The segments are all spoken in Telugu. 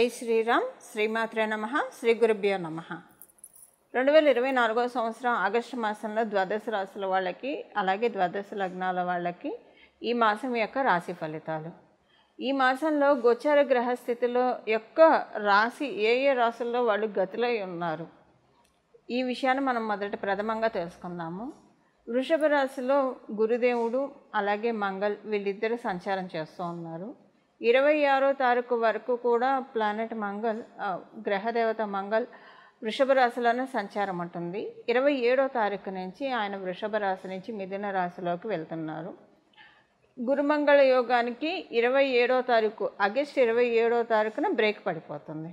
జై శ్రీరామ్ శ్రీమాత్రే నమ శ్రీ గురుభ్యో నమ రెండు వేల ఇరవై నాలుగో సంవత్సరం ఆగస్టు మాసంలో ద్వాదశ రాశుల వాళ్ళకి అలాగే ద్వాదశ లగ్నాల వాళ్ళకి ఈ మాసం యొక్క రాశి ఫలితాలు ఈ మాసంలో గోచార గ్రహ స్థితిలో యొక్క రాశి ఏ ఏ రాశుల్లో వాళ్ళు గతులై ఉన్నారు ఈ విషయాన్ని మనం మొదట ప్రథమంగా తెలుసుకుందాము వృషభ రాశిలో గురుదేవుడు అలాగే మంగళ్ వీళ్ళిద్దరు సంచారం చేస్తూ ఉన్నారు ఇరవై ఆరో తారీఖు వరకు కూడా ప్లానెట్ మంగళ్ ఆ, గ్రహదేవత మంగళ్ వృషభ రాశిలోనే సంచారం ఉంటుంది ఇరవై ఏడో తారీఖు నుంచి ఆయన వృషభ రాశి నుంచి మిథున రాశిలోకి వెళ్తున్నారు గురుమంగళ యోగానికి ఇరవై ఏడో తారీఖు ఆగస్ట్ ఇరవై ఏడో తారీఖున బ్రేక్ పడిపోతుంది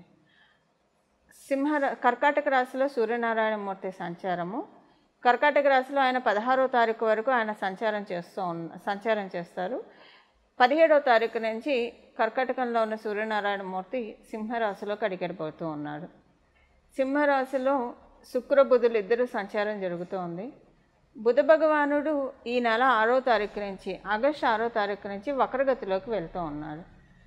సింహ రా- కర్కాటక రాశిలో సూర్యనారాయణమూర్తి సంచారము కర్కాటక రాశిలో ఆయన పదహారో తారీఖు వరకు ఆయన సంచారం చేస్తూ ఉన్న సంచారం చేస్తారు పదిహేడో తారీఖు నుంచి కర్కాటకంలో ఉన్న సూర్యనారాయణమూర్తి సింహరాశిలోకి అడిగడిపోతూ ఉన్నాడు సింహరాశిలో శుక్ర బుధులు ఇద్దరు సంచారం జరుగుతోంది బుధ భగవానుడు ఈ నెల ఆరో తారీఖు నుంచి ఆగస్టు ఆరో తారీఖు నుంచి వక్రగతిలోకి వెళ్తూ ఉన్నాడు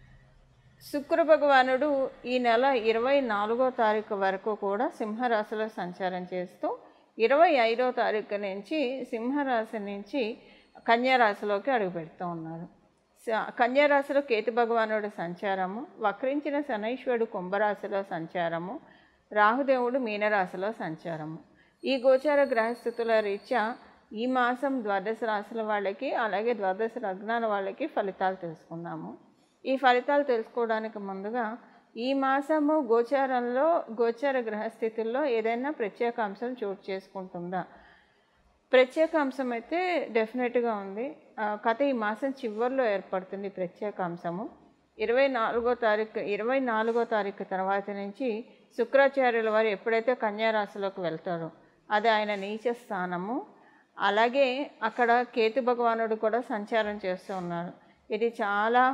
శుక్ర భగవానుడు ఈ నెల ఇరవై నాలుగో తారీఖు వరకు కూడా సింహరాశిలో సంచారం చేస్తూ ఇరవై ఐదో తారీఖు నుంచి సింహరాశి నుంచి కన్యారాశిలోకి అడుగుపెడుతూ ఉన్నారు స- కన్యారాశిలో కేతు భగవానుడు సంచారము వక్రించిన శనైశ్వరుడు కుంభరాశిలో సంచారము రాహుదేవుడు మీనరాశిలో సంచారము ఈ గోచార గ్రహస్థితుల రీత్యా ఈ మాసం ద్వాదశ రాశుల వాళ్ళకి అలాగే ద్వాదశ లగ్నాల వాళ్ళకి ఫలితాలు తెలుసుకుందాము ఈ ఫలితాలు తెలుసుకోవడానికి ముందుగా ఈ మాసము గోచారంలో గోచార గ్రహస్థితుల్లో ఏదైనా ప్రత్యేక అంశం చోటు చేసుకుంటుందా ప్రత్యేక అంశం అయితే డెఫినెట్గా ఉంది ఆ, కథ ఈ మాసం చివరిలో ఏర్పడుతుంది ఈ ప్రత్యేక అంశము ఇరవై నాలుగో తారీఖు ఇరవై నాలుగో తారీఖు తర్వాత నుంచి శుక్రాచార్యుల వారు ఎప్పుడైతే కన్యారాశిలోకి వెళ్తారో అది ఆయన నీచ స్థానము అలాగే అక్కడ కేతు భగవానుడు కూడా సంచారం చేస్తూ ఉన్నారు ఇది చాలా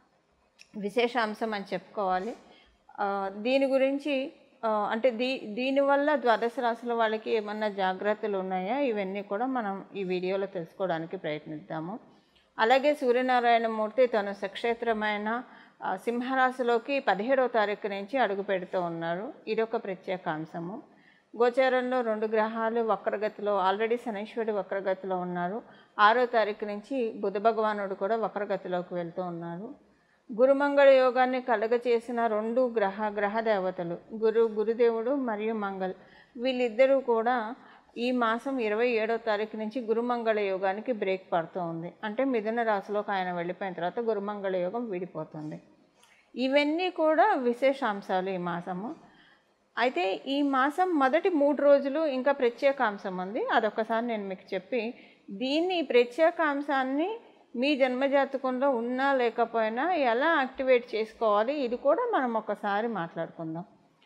విశేష అంశం అని చెప్పుకోవాలి ఆ, దీని గురించి ఆ, అంటే దీ దీనివల్ల ద్వాదశ రాశుల వాళ్ళకి ఏమన్నా జాగ్రత్తలు ఉన్నాయా ఇవన్నీ కూడా మనం ఈ వీడియోలో తెలుసుకోవడానికి ప్రయత్నిద్దాము అలాగే సూర్యనారాయణమూర్తి తన సక్షేత్రమైన ఆ, సింహరాశిలోకి పదిహేడవ తారీఖు నుంచి అడుగు పెడుతూ ఉన్నారు ఇదొక ప్రత్యేక అంశము గోచారంలో రెండు గ్రహాలు వక్రగతిలో ఆల్రెడీ శనీశ్వరుడు వక్రగతిలో ఉన్నారు ఆరో తారీఖు నుంచి బుధ భగవానుడు కూడా వక్రగతిలోకి వెళ్తూ ఉన్నారు గురుమంగళ యోగాన్ని కలగచేసిన రెండు గ్రహ గ్రహ దేవతలు గురు గురుదేవుడు మరియు మంగళ్ వీళ్ళిద్దరూ కూడా ఈ మాసం ఇరవై ఏడో తారీఖు నుంచి గురుమంగళ యోగానికి బ్రేక్ పడుతూ ఉంది అంటే మిథున రాశిలోకి ఆయన వెళ్ళిపోయిన తర్వాత గురుమంగళ యోగం విడిపోతుంది ఇవన్నీ కూడా విశేషాంశాలు ఈ మాసము అయితే ఈ మాసం మొదటి మూడు రోజులు ఇంకా ప్రత్యేక అంశం ఉంది అదొకసారి నేను మీకు చెప్పి దీన్ని ఈ ప్రత్యేక అంశాన్ని మీ జన్మజాతకంలో ఉన్నా లేకపోయినా ఎలా యాక్టివేట్ చేసుకోవాలి ఇది కూడా మనం ఒకసారి మాట్లాడుకుందాం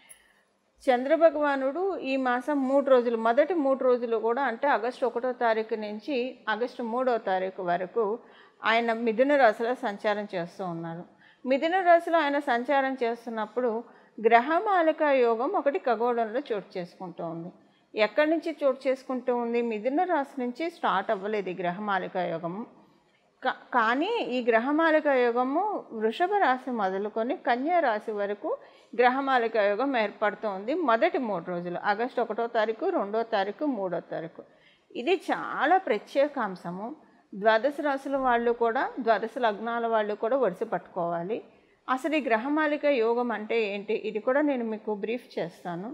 చంద్రభగవానుడు ఈ మాసం మూడు రోజులు మొదటి మూడు రోజులు కూడా అంటే ఆగస్టు ఒకటో తారీఖు నుంచి ఆగస్టు మూడో తారీఖు వరకు ఆయన మిథున రాశిలో సంచారం చేస్తూ ఉన్నారు మిథున రాశిలో ఆయన సంచారం చేస్తున్నప్పుడు గ్రహమాలిక యోగం ఒకటి ఖగోళంలో చోటు చేసుకుంటూ ఉంది ఎక్కడి నుంచి చోటు చేసుకుంటూ ఉంది మిథున రాశి నుంచి స్టార్ట్ అవ్వలేదు ఈ గ్రహమాలిక యోగము కా- కానీ ఈ గ్రహమాలిక యోగము వృషభ రాశి మొదలుకొని కన్యా రాశి వరకు గ్రహమాలిక యోగం ఏర్పడుతుంది మొదటి మూడు రోజులు ఆగస్టు ఒకటో తారీఖు రెండో తారీఖు మూడో తారీఖు ఇది చాలా ప్రత్యేక అంశము ద్వాదశ రాశుల వాళ్ళు కూడా ద్వాదశ లగ్నాల వాళ్ళు కూడా ఒడిసి పట్టుకోవాలి అసలు ఈ గ్రహమాలిక యోగం అంటే ఏంటి ఇది కూడా నేను మీకు బ్రీఫ్ చేస్తాను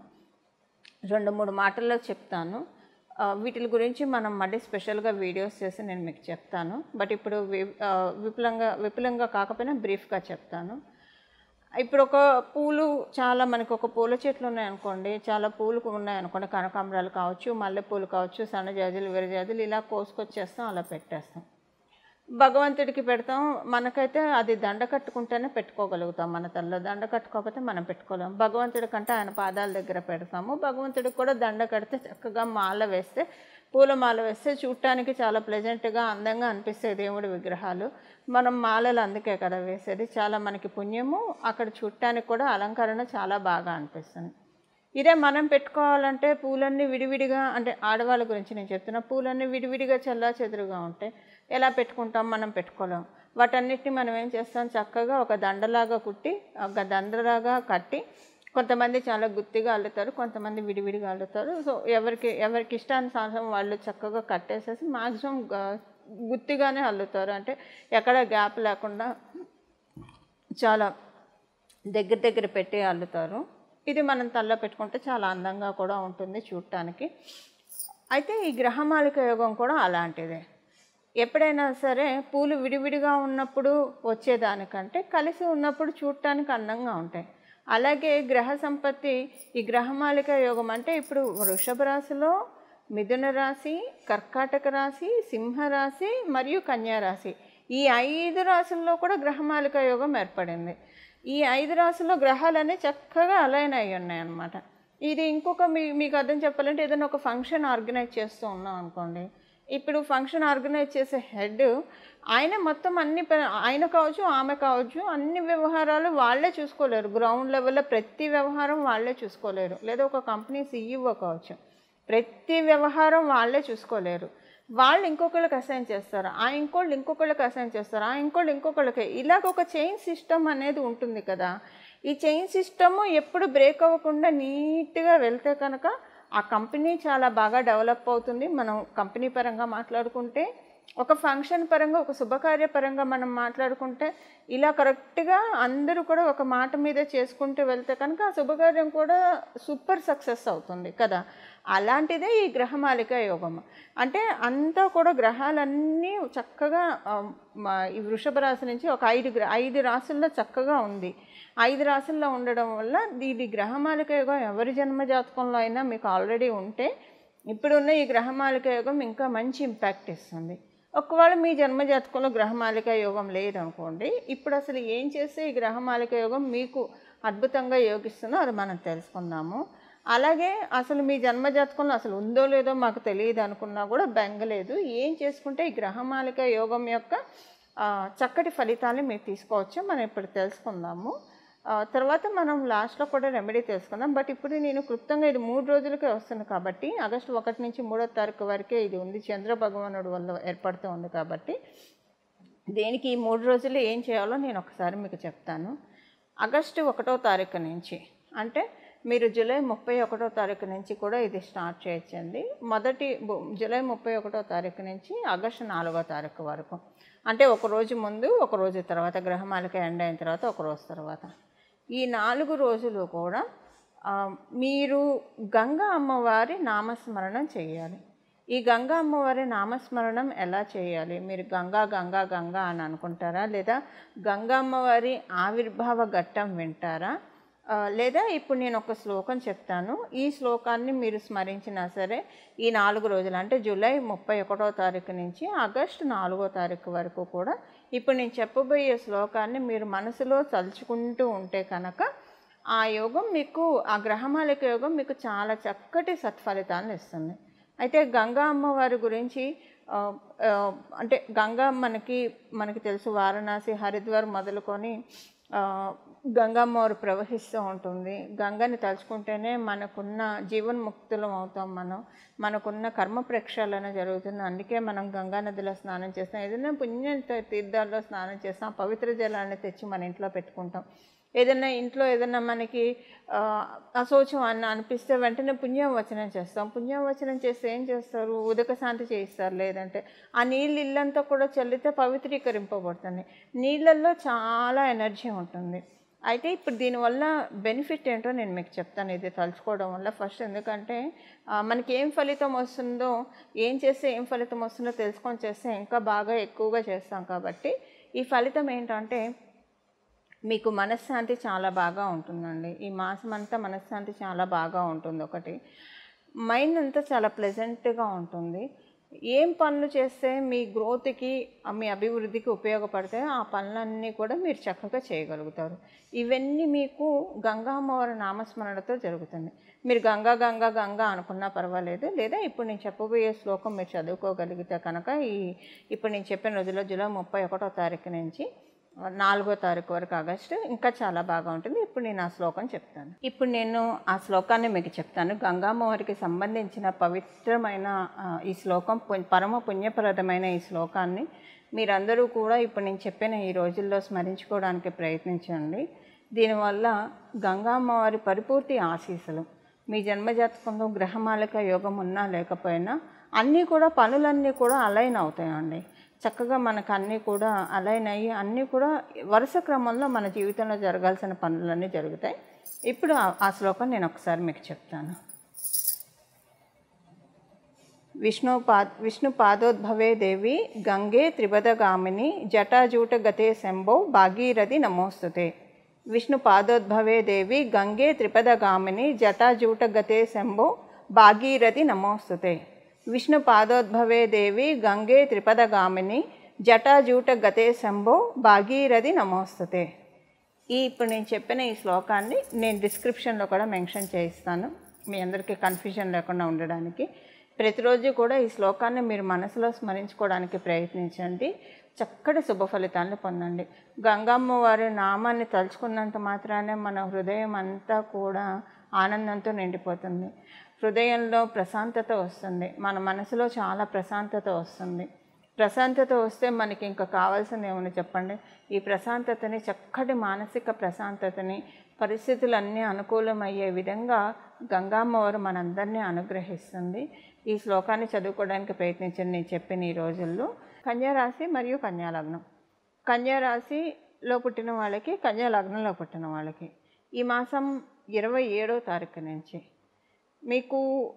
రెండు మూడు మాటల్లో చెప్తాను ఆ, వీటి గురించి మనం మళ్ళీ స్పెషల్గా వీడియోస్ చేసి నేను మీకు చెప్తాను బట్ ఇప్పుడు వి- ఆ, విపులంగా విపులంగా కాకపోయినా బ్రీఫ్గా చెప్తాను ఇప్పుడు ఒక పూలు చాలా మనకు ఒక పూల చెట్లు ఉన్నాయనుకోండి చాలా పూలు ఉన్నాయనుకోండి కనకాంబరాలు కావచ్చు మల్లెపూలు కావచ్చు సన్నజాజులు విరజాజులు ఇలా కోసుకొచ్చేస్తాం అలా పెట్టేస్తాం భగవంతుడికి పెడతాం మనకైతే అది దండ కట్టుకుంటేనే పెట్టుకోగలుగుతాం మన తనలో దండ కట్టుకోకపోతే మనం పెట్టుకోలేం భగవంతుడి కంటే ఆయన పాదాల దగ్గర పెడతాము భగవంతుడికి కూడా దండ కడితే చక్కగా మాల వేస్తే పూల మాల వేస్తే చూడటానికి చాలా ప్లెజెంట్గా అందంగా అనిపిస్తాయి దేవుడి విగ్రహాలు మనం మాలలు అందుకే కదా వేసేది చాలా మనకి పుణ్యము అక్కడ చూడటానికి కూడా అలంకరణ చాలా బాగా అనిపిస్తుంది ఇదే మనం పెట్టుకోవాలంటే పూలన్నీ విడివిడిగా అంటే ఆడవాళ్ళ గురించి నేను చెప్తున్నా పూలన్నీ విడివిడిగా చల్లా చెదురుగా ఉంటాయి ఎలా పెట్టుకుంటాం మనం పెట్టుకోలేం వాటన్నిటిని మనం ఏం చేస్తాం చక్కగా ఒక దండలాగా కుట్టి ఒక దండలాగా కట్టి కొంతమంది చాలా గుత్తిగా అల్లుతారు కొంతమంది విడివిడిగా అల్లుతారు సో ఎవరికి ఎవరికి ఇష్టానుసారం వాళ్ళు చక్కగా కట్టేసేసి మ్యాక్సిమం గుత్తిగానే అల్లుతారు అంటే ఎక్కడ గ్యాప్ లేకుండా చాలా దగ్గర దగ్గర పెట్టి అల్లుతారు ఇది మనం తల్ల పెట్టుకుంటే చాలా అందంగా కూడా ఉంటుంది చూడటానికి అయితే ఈ గ్రహమాలిక యోగం కూడా అలాంటిదే ఎప్పుడైనా సరే పూలు విడివిడిగా ఉన్నప్పుడు వచ్చేదానికంటే కలిసి ఉన్నప్పుడు చూడటానికి అందంగా ఉంటాయి అలాగే గ్రహ సంపత్తి ఈ గ్రహమాలిక యోగం అంటే ఇప్పుడు వృషభ రాశిలో మిథున రాశి కర్కాటక రాశి సింహరాశి మరియు కన్యా రాశి ఈ ఐదు రాశుల్లో కూడా గ్రహమాలిక యోగం ఏర్పడింది ఈ ఐదు రాశుల్లో గ్రహాలన్నీ చక్కగా అలైన్ అయి ఉన్నాయి అన్నమాట ఇది ఇంకొక మీ మీకు అర్థం చెప్పాలంటే ఏదైనా ఒక ఫంక్షన్ ఆర్గనైజ్ చేస్తూ ఉన్నాం అనుకోండి ఇప్పుడు ఫంక్షన్ ఆర్గనైజ్ చేసే హెడ్ ఆయన మొత్తం అన్ని ప- ఆయన కావచ్చు ఆమె కావచ్చు అన్ని వ్యవహారాలు వాళ్ళే చూసుకోలేరు గ్రౌండ్ లెవెల్లో ప్రతి వ్యవహారం వాళ్ళే చూసుకోలేరు లేదా ఒక కంపెనీ సీఈఓ కావచ్చు ప్రతి వ్యవహారం వాళ్ళే చూసుకోలేరు వాళ్ళు ఇంకొకళ్ళకి అసైన్ చేస్తారు ఆ ఇంకోళ్ళు ఇంకొకళ్ళకి అసైన్ చేస్తారు ఆ ఇంకోళ్ళు ఇంకొకళ్ళకి ఇలాగ ఒక చైన్ సిస్టమ్ అనేది ఉంటుంది కదా ఈ చైన్ సిస్టమ్ ఎప్పుడు బ్రేక్ అవ్వకుండా నీట్గా వెళ్తే కనుక ఆ కంపెనీ చాలా బాగా డెవలప్ అవుతుంది మనం కంపెనీ పరంగా మాట్లాడుకుంటే ఒక ఫంక్షన్ పరంగా ఒక శుభకార్య పరంగా మనం మాట్లాడుకుంటే ఇలా కరెక్ట్గా అందరూ కూడా ఒక మాట మీద చేసుకుంటూ వెళ్తే కనుక ఆ శుభకార్యం కూడా సూపర్ సక్సెస్ అవుతుంది కదా అలాంటిదే ఈ గ్రహమాలిక యోగం అంటే అంతా కూడా గ్రహాలన్నీ చక్కగా ఆ, మా- ఈ వృషభ రాశి నుంచి ఒక ఐదు గ్ర ఐదు రాశుల్లో చక్కగా ఉంది ఐదు రాశుల్లో ఉండడం వల్ల ఇది గ్రహమాలిక యోగం ఎవరి జన్మ జాతకంలో అయినా మీకు ఆల్రెడీ ఉంటే ఇప్పుడున్న ఈ గ్రహమాలిక యోగం ఇంకా మంచి ఇంపాక్ట్ ఇస్తుంది ఒకవేళ మీ జన్మ జాతకంలో గ్రహమాలిక యోగం లేదనుకోండి ఇప్పుడు అసలు ఏం చేస్తే ఈ గ్రహమాలిక యోగం మీకు అద్భుతంగా యోగిస్తుందో అది మనం తెలుసుకుందాము అలాగే అసలు మీ జన్మ జాతకంలో అసలు ఉందో లేదో మాకు తెలియదు అనుకున్నా కూడా బెంగలేదు ఏం చేసుకుంటే ఈ గ్రహమాలిక యోగం యొక్క ఆ, చక్కటి ఫలితాన్ని మీరు తీసుకోవచ్చు మనం ఇప్పుడు తెలుసుకుందాము ఆ, తర్వాత మనం లాస్ట్లో కూడా రెమెడీ తెలుసుకుందాం బట్ ఇప్పుడు నేను క్లుప్తంగా ఇది మూడు రోజులకే వస్తుంది కాబట్టి ఆగస్టు ఒకటి నుంచి మూడో తారీఖు వరకే ఇది ఉంది చంద్ర భగవానుడు వల్ల ఏర్పడుతూ ఉంది కాబట్టి దేనికి ఈ మూడు రోజులు ఏం చేయాలో నేను ఒకసారి మీకు చెప్తాను ఆగస్టు ఒకటో తారీఖు నుంచి అంటే మీరు జూలై ముప్పై ఒకటో తారీఖు నుంచి కూడా ఇది స్టార్ట్ చేయొచ్చండి మొదటి బు- జూలై ముప్పై ఒకటో తారీఖు నుంచి ఆగస్టు నాలుగో తారీఖు వరకు అంటే ఒక రోజు ముందు ఒక రోజు తర్వాత గ్రహమాలిక ఎండ్ అయిన తర్వాత ఒక రోజు తర్వాత ఈ నాలుగు రోజులు కూడా ఆ, మీరు గంగా అమ్మవారి నామస్మరణం చేయాలి ఈ గంగా అమ్మవారి నామస్మరణం ఎలా చేయాలి మీరు గంగా గంగా గంగా అని అనుకుంటారా లేదా గంగా అమ్మవారి ఆవిర్భావ ఘట్టం వింటారా ఆ, లేదా ఇప్పుడు నేను ఒక శ్లోకం చెప్తాను ఈ శ్లోకాన్ని మీరు స్మరించినా సరే ఈ నాలుగు రోజులు అంటే జూలై ముప్పై ఒకటో తారీఖు నుంచి ఆగస్టు నాలుగో తారీఖు వరకు కూడా ఇప్పుడు నేను చెప్పబోయే శ్లోకాన్ని మీరు మనసులో తలుచుకుంటూ ఉంటే కనుక ఆ యోగం మీకు ఆ గ్రహమాలిక యోగం మీకు చాలా చక్కటి సత్ఫలితాన్ని ఇస్తుంది అయితే గంగా అమ్మవారి గురించి ఆ, ఆ, అంటే గంగా మనకి మనకి తెలుసు వారణాసి హరిద్వార్ మొదలుకొని ఆ, గంగమ్మవారు ప్రవహిస్తూ ఉంటుంది గంగని తలుచుకుంటేనే మనకున్న జీవన్ముక్తులం అవుతాం మనం మనకున్న కర్మ ప్రక్షాళన జరుగుతుంది అందుకే మనం గంగా నదిలో స్నానం చేస్తాం ఏదైనా పుణ్య తీ- తీర్థాల్లో స్నానం చేస్తాం పవిత్ర జలాన్ని తెచ్చి మన ఇంట్లో పెట్టుకుంటాం ఏదైనా ఇంట్లో ఏదైనా మనకి ఆ, అశౌచం అన్న అనిపిస్తే వెంటనే పుణ్యం వచనం చేస్తాం పుణ్యం వచనం చేస్తే ఏం చేస్తారు ఉదక శాంతి చేయిస్తారు లేదంటే ఆ నీళ్ళు ఇల్లంతా కూడా చల్లితే పవిత్రీకరింపబడుతుంది నీళ్ళల్లో చాలా ఎనర్జీ ఉంటుంది అయితే ఇప్పుడు దీనివల్ల బెనిఫిట్ ఏంటో నేను మీకు చెప్తాను ఇది తలుచుకోవడం వల్ల ఫస్ట్ ఎందుకంటే ఆ, మనకి ఏం ఫలితం వస్తుందో ఏం చేస్తే ఏం ఫలితం వస్తుందో తెలుసుకొని చేస్తే ఇంకా బాగా ఎక్కువగా చేస్తాం కాబట్టి ఈ ఫలితం ఏంటంటే మీకు మనశ్శాంతి చాలా బాగా ఉంటుందండి ఈ మాసం అంతా మనశ్శాంతి చాలా బాగా ఉంటుంది ఒకటి మైండ్ అంతా చాలా ప్లెజెంట్గా ఉంటుంది ఏం పనులు చేస్తే మీ గ్రోత్కి మీ అభివృద్ధికి ఉపయోగపడితే ఆ పనులన్నీ కూడా మీరు చక్కగా చేయగలుగుతారు ఇవన్నీ మీకు గంగా అమ్మవారి నామస్మరణతో జరుగుతుంది మీరు గంగా గంగా గంగా అనుకున్నా పర్వాలేదు లేదా ఇప్పుడు నేను చెప్పబోయే శ్లోకం మీరు చదువుకోగలిగితే కనుక ఈ ఇప్పుడు నేను చెప్పిన రోజుల్లో జూలై ముప్పై ఒకటో తారీఖు నుంచి నాలుగో తారీఖు వరకు ఆగస్టు ఇంకా చాలా బాగా ఉంటుంది ఇప్పుడు నేను ఆ శ్లోకం చెప్తాను ఇప్పుడు నేను ఆ శ్లోకాన్ని మీకు చెప్తాను గంగామ్మవారికి సంబంధించిన పవిత్రమైన ఆ, ఈ శ్లోకం పు- పరమ పుణ్యప్రదమైన ఈ శ్లోకాన్ని మీరందరూ కూడా ఇప్పుడు నేను చెప్పిన ఈ రోజుల్లో స్మరించుకోవడానికి ప్రయత్నించండి దీనివల్ల గంగామ్మవారి పరిపూర్తి ఆశీస్సులు మీ జన్మజాతకంలో గ్రహమాలిక యోగం ఉన్నా లేకపోయినా అన్నీ కూడా పనులన్నీ కూడా అలైన్ అవుతాయండి చక్కగా మనకు అన్నీ కూడా అలైన్ అయ్యి అన్నీ కూడా వరుస క్రమంలో మన జీవితంలో జరగాల్సిన పనులన్నీ జరుగుతాయి ఇప్పుడు ఆ- ఆ శ్లోకం నేను ఒకసారి మీకు చెప్తాను విష్ణు పా విష్ణు పాదోద్భవే దేవి గంగే త్రిపదగామిని జటాజూట గతే శంభో భాగీరథి నమోస్తుతే విష్ణు పాదోద్భవే దేవి గంగే త్రిపదగామిని జటాజూట గతే శంభో భాగీరథి నమోస్తుతే విష్ణు పాదోద్భవే దేవి గంగే త్రిపదగామిని జటాజూట గతే శంభో భాగీరథి నమోస్తుతే ఈ ఇప్పుడు నేను చెప్పిన ఈ శ్లోకాన్ని నేను డిస్క్రిప్షన్లో కూడా మెన్షన్ చేయిస్తాను మీ అందరికీ కన్ఫ్యూజన్ లేకుండా ఉండడానికి ప్రతిరోజు కూడా ఈ శ్లోకాన్ని మీరు మనసులో స్మరించుకోవడానికి ప్రయత్నించండి చక్కటి శుభ ఫలితాలను పొందండి గంగమ్మ వారి నామాన్ని తలుచుకున్నంత మాత్రానే మన హృదయం అంతా కూడా ఆనందంతో నిండిపోతుంది హృదయంలో ప్రశాంతత వస్తుంది మన మనసులో చాలా ప్రశాంతత వస్తుంది ప్రశాంతత వస్తే మనకి ఇంకా కావాల్సింది ఏమని చెప్పండి ఈ ప్రశాంతతని చక్కటి మానసిక ప్రశాంతతని పరిస్థితులన్నీ అనుకూలమయ్యే విధంగా గంగామ్మవారు మనందరినీ అనుగ్రహిస్తుంది ఈ శ్లోకాన్ని చదువుకోవడానికి ప్రయత్నించండి నేను చెప్పిన ఈ రోజుల్లో కన్యా రాశి మరియు కన్యా లగ్నం కన్యా రాశిలో పుట్టిన వాళ్ళకి కన్యా లగ్నంలో పుట్టిన వాళ్ళకి ఈ మాసం ఇరవై ఏడో తారీఖు నుంచి మీకు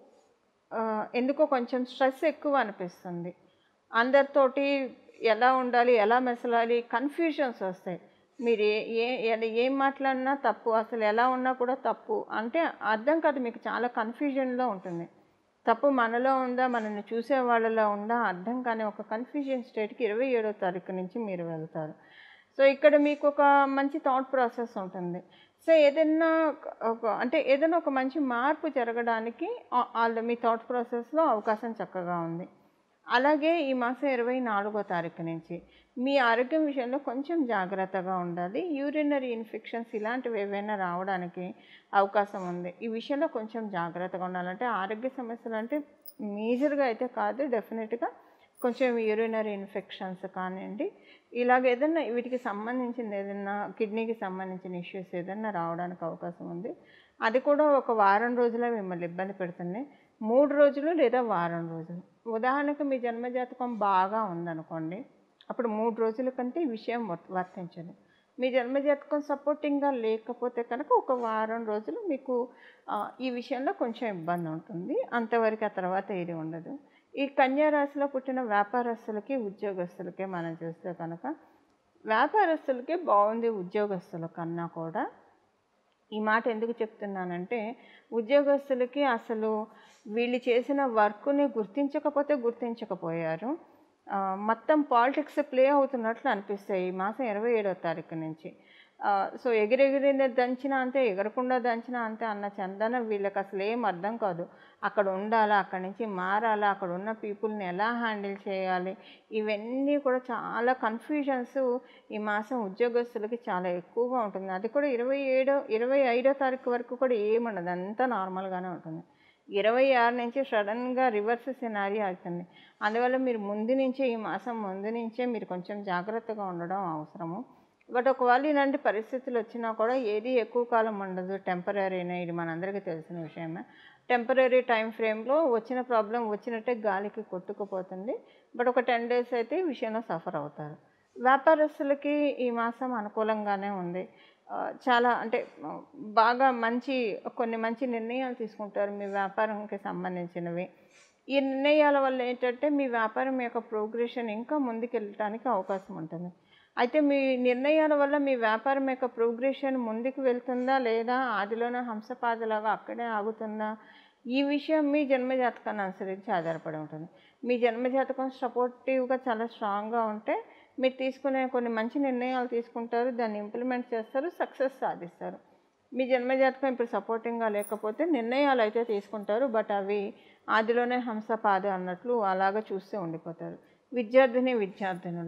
ఆ, ఎందుకో కొంచెం స్ట్రెస్ ఎక్కువ అనిపిస్తుంది అందరితోటి ఎలా ఉండాలి ఎలా మెసలాలి కన్ఫ్యూజన్స్ వస్తాయి మీరు ఏ ఏ- ఏ- ఏం మాట్లాడినా తప్పు అసలు ఎలా ఉన్నా కూడా తప్పు అంటే అర్థం కాదు మీకు చాలా కన్ఫ్యూజన్లో ఉంటుంది తప్పు మనలో ఉందా మనల్ని చూసే వాళ్ళలో ఉందా అర్థం కాని ఒక కన్ఫ్యూజన్ స్టేట్కి ఇరవై ఏడో తారీఖు నుంచి మీరు వెళ్తారు సో ఇక్కడ మీకు ఒక మంచి థాట్ ప్రాసెస్ ఉంటుంది సో ఏదైనా ఒక- ఒక అంటే ఏదైనా ఒక మంచి మార్పు జరగడానికి ఆ- వాళ్ళ మీ థాట్ ప్రాసెస్లో అవకాశం చక్కగా ఉంది అలాగే ఈ మాసం ఇరవై నాలుగో తారీఖు నుంచి మీ ఆరోగ్యం విషయంలో కొంచెం జాగ్రత్తగా ఉండాలి యూరినరీ ఇన్ఫెక్షన్స్ ఇలాంటివి ఏవైనా రావడానికి అవకాశం ఉంది ఈ విషయంలో కొంచెం జాగ్రత్తగా ఉండాలంటే ఆరోగ్య సమస్యలు అంటే మేజర్గా అయితే కాదు డెఫినెట్గా కొంచెం యూరినరీ ఇన్ఫెక్షన్స్ కానివ్వండి ఇలాగ ఏదైనా వీటికి సంబంధించింది ఏదైనా కిడ్నీకి సంబంధించిన ఇష్యూస్ ఏదైనా రావడానికి అవకాశం ఉంది అది కూడా ఒక వారం రోజులే మిమ్మల్ని ఇబ్బంది పెడుతుంది మూడు రోజులు లేదా వారం రోజులు ఉదాహరణకు మీ జన్మజాతకం బాగా ఉందనుకోండి అప్పుడు మూడు రోజుల కంటే ఈ విషయం వర్త- వర్తించదు మీ జన్మజాతకం సపోర్టింగ్గా లేకపోతే కనుక ఒక వారం రోజులు మీకు ఆ, ఈ విషయంలో కొంచెం ఇబ్బంది ఉంటుంది అంతవరకు ఆ తర్వాత ఇది ఉండదు ఈ కన్యా రాశిలో పుట్టిన వ్యాపారస్తులకి ఉద్యోగస్తులకి మనం చూస్తే కనుక వ్యాపారస్తులకి బాగుంది ఉద్యోగస్తుల కన్నా కూడా ఈ మాట ఎందుకు చెప్తున్నానంటే ఉద్యోగస్తులకి అసలు వీళ్ళు చేసిన వర్క్ని గుర్తించకపోతే గుర్తించకపోయారు ఆ, మొత్తం పాలిటిక్స్ ప్లే అవుతున్నట్లు అనిపిస్తాయి ఈ మాసం ఇరవై ఏడవ తారీఖు నుంచి ఆ, సో ఎగిరెగిరింది దంచినా అంతే ఎగరకుండా దంచినా అంతే అన్న చందన వీళ్ళకి అసలు ఏం అర్థం కాదు అక్కడ ఉండాలా అక్కడి నుంచి మారాలా అక్కడ ఉన్న పీపుల్ని ఎలా హ్యాండిల్ చేయాలి ఇవన్నీ కూడా చాలా కన్ఫ్యూజన్స్ ఈ మాసం ఉద్యోగస్తులకి చాలా ఎక్కువగా ఉంటుంది అది కూడా ఇరవై ఏడో ఇరవై ఐదో తారీఖు వరకు కూడా ఏముండదు అంతా నార్మల్గానే ఉంటుంది ఇరవై ఆరు నుంచి సడన్గా రివర్స్ సినారీ అవుతుంది అందువల్ల మీరు ముందు నుంచే ఈ మాసం ముందు నుంచే మీరు కొంచెం జాగ్రత్తగా ఉండడం అవసరము బట్ ఒకవేళ ఇలాంటి పరిస్థితులు వచ్చినా కూడా ఏది ఎక్కువ కాలం ఉండదు టెంపరీనే ఇది మనందరికీ తెలిసిన విషయమే టెంపరీ టైం ఫ్రేమ్లో వచ్చిన ప్రాబ్లం వచ్చినట్టే గాలికి కొట్టుకుపోతుంది బట్ ఒక టెన్ డేస్ అయితే ఈ విషయంలో సఫర్ అవుతారు వ్యాపారస్తులకి ఈ మాసం అనుకూలంగానే ఉంది ఆ, చాలా అంటే ఆ, బాగా మంచి కొన్ని మంచి నిర్ణయాలు తీసుకుంటారు మీ వ్యాపారంకి సంబంధించినవి ఈ నిర్ణయాల వల్ల ఏంటంటే మీ వ్యాపారం యొక్క ప్రోగ్రెషన్ ఇంకా ముందుకెళ్ళటానికి అవకాశం ఉంటుంది అయితే మీ నిర్ణయాల వల్ల మీ వ్యాపారం యొక్క ప్రోగ్రెషన్ ముందుకు వెళ్తుందా లేదా ఆదిలోనే హంసపాదలాగా అక్కడే ఆగుతుందా ఈ విషయం మీ జన్మజాతకాన్ని అనుసరించి ఆధారపడి ఉంటుంది మీ జన్మజాతకం సపోర్టివ్గా చాలా స్ట్రాంగ్గా ఉంటే మీరు తీసుకునే కొన్ని మంచి నిర్ణయాలు తీసుకుంటారు దాన్ని ఇంప్లిమెంట్ చేస్తారు సక్సెస్ సాధిస్తారు మీ జన్మజాతకం ఇప్పుడు సపోర్టింగ్గా లేకపోతే నిర్ణయాలు అయితే తీసుకుంటారు బట్ అవి ఆదిలోనే హంసపాద అన్నట్లు అలాగా చూస్తూ ఉండిపోతారు విద్యార్థిని విద్యార్థినులు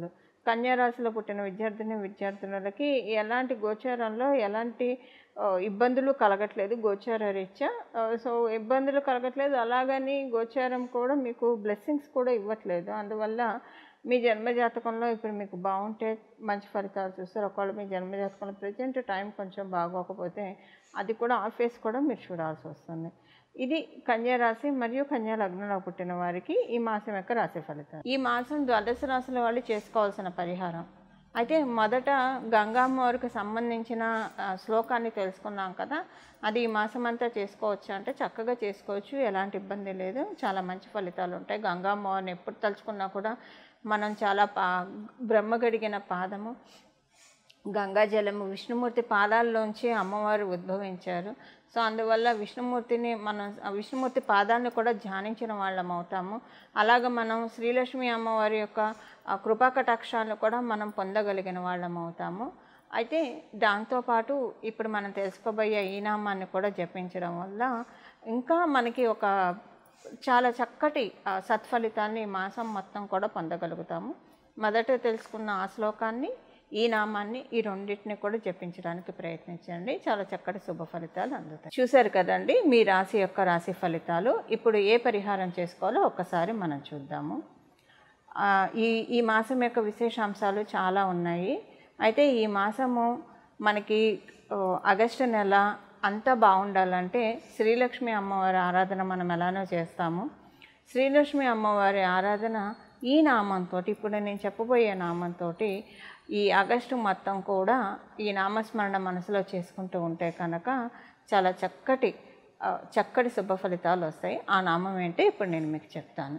కన్యా రాశిలో పుట్టిన విద్యార్థిని విద్యార్థినులకి ఎలాంటి గోచారంలో ఎలాంటి ఆ, ఇబ్బందులు కలగట్లేదు గోచార రీత్యా ఆ, సో ఇబ్బందులు కలగట్లేదు అలాగని గోచారం కూడా మీకు బ్లెస్సింగ్స్ కూడా ఇవ్వట్లేదు అందువల్ల మీ జన్మ జాతకంలో ఇప్పుడు మీకు బాగుంటే మంచి ఫలితాలు చూస్తారు ఒకవేళ మీ జన్మ జాతకంలో ప్రజెంట్ టైం కొంచెం బాగోకపోతే అది కూడా ఆ ఫేస్ కూడా మీరు చూడాల్సి వస్తుంది ఇది కన్యా రాశి మరియు కన్యా లగ్నంలో పుట్టిన వారికి ఈ మాసం యొక్క రాశి ఫలితాలు ఈ మాసం ద్వాదశ రాశుల వాళ్ళు చేసుకోవాల్సిన పరిహారం అయితే మొదట గంగామ్మవారికి సంబంధించిన ఆ, శ్లోకాన్ని తెలుసుకున్నాం కదా అది ఈ మాసం అంతా చేసుకోవచ్చు అంటే చక్కగా చేసుకోవచ్చు ఎలాంటి ఇబ్బంది లేదు చాలా మంచి ఫలితాలు ఉంటాయి గంగామ్మవారిని ఎప్పుడు తలుచుకున్నా కూడా మనం చాలా పా బ్రహ్మ గడిగిన పాదము గంగాజలము విష్ణుమూర్తి పాదాల్లోంచి అమ్మవారు ఉద్భవించారు సో అందువల్ల విష్ణుమూర్తిని మనం ఆ విష్ణుమూర్తి పాదాన్ని కూడా ధ్యానించిన వాళ్ళం అవుతాము అలాగ మనం శ్రీలక్ష్మి అమ్మవారి యొక్క ఆ కృపా కటాక్షాలను కూడా మనం పొందగలిగిన వాళ్ళం అవుతాము అయితే దాంతోపాటు ఇప్పుడు మనం తెలుసుకోబోయే ఈ నామాన్ని కూడా జపించడం వల్ల ఇంకా మనకి ఒక చాలా చక్కటి ఆ, సత్ఫలితాన్ని ఈ మాసం మొత్తం కూడా పొందగలుగుతాము మొదట తెలుసుకున్న ఆ శ్లోకాన్ని ఈ నామాన్ని ఈ రెండింటిని కూడా జపించడానికి ప్రయత్నించండి చాలా చక్కటి శుభ ఫలితాలు అందుతాయి చూశారు కదండి మీ రాశి యొక్క రాశి ఫలితాలు ఇప్పుడు ఏ పరిహారం చేసుకోవాలో ఒక్కసారి మనం చూద్దాము ఆ, ఈ ఈ మాసం యొక్క విశేషాంశాలు చాలా ఉన్నాయి అయితే ఈ మాసము మనకి ఓ, ఆగస్టు నెల అంతా బాగుండాలంటే శ్రీలక్ష్మి అమ్మవారి ఆరాధన మనం ఎలానో చేస్తాము శ్రీలక్ష్మి అమ్మవారి ఆరాధన ఈ నామంతో ఇప్పుడు నేను చెప్పబోయే నామంతో ఈ ఆగస్టు మొత్తం కూడా ఈ నామస్మరణ మనసులో చేసుకుంటూ ఉంటే కనుక చాలా చక్కటి ఆ, చక్కటి శుభ ఫలితాలు వస్తాయి ఆ నామం ఏంటో ఇప్పుడు నేను మీకు చెప్తాను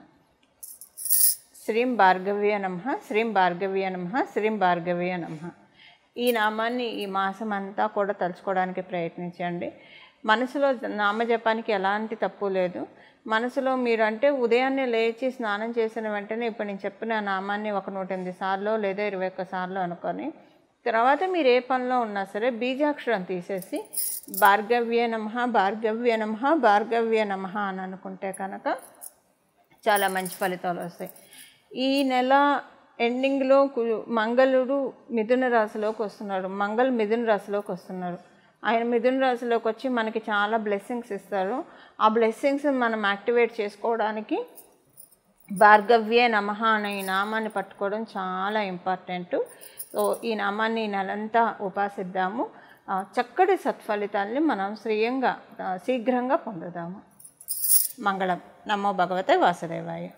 శ్రీం భార్గవ్య నమ శ్రీం భార్గవ్య నమ శ్రీం భార్గవ్య నమ ఈ నామాన్ని ఈ మాసం అంతా కూడా తలుచుకోవడానికి ప్రయత్నించండి మనసులో నామజపానికి ఎలాంటి తప్పు లేదు మనసులో మీరు అంటే ఉదయాన్నే లేచి స్నానం చేసిన వెంటనే ఇప్పుడు నేను చెప్పిన నామాన్ని ఒక నూట ఎనిమిది సార్లు లేదా ఇరవై ఒక్క సార్లు అనుకొని తర్వాత మీరు ఏ పనిలో ఉన్నా సరే బీజాక్షరం తీసేసి భార్గవ్య నమ భార్గవ్య నమ భార్గవ్య నమ అని అనుకుంటే కనుక చాలా మంచి ఫలితాలు వస్తాయి ఈ నెల ఎండింగ్లో కు- మంగళుడు మిథున రాశిలోకి వస్తున్నాడు మంగళ్ మిథున రాశిలోకి వస్తున్నారు ఆయన మిథున రాశిలోకి వచ్చి మనకి చాలా బ్లెస్సింగ్స్ ఇస్తారు ఆ బ్లెస్సింగ్స్ మనం యాక్టివేట్ చేసుకోవడానికి భార్గవ్యే నమ అనే ఈ నామాన్ని పట్టుకోవడం చాలా ఇంపార్టెంట్ సో ఈ నామాన్ని ఈ నెలంతా ఉపాసిద్దాము ఆ, చక్కటి సత్ఫలితాల్ని మనం శ్రీయంగా ఆ, శీఘ్రంగా పొందుదాము మంగళం నమో భగవతే వాసుదేవాయ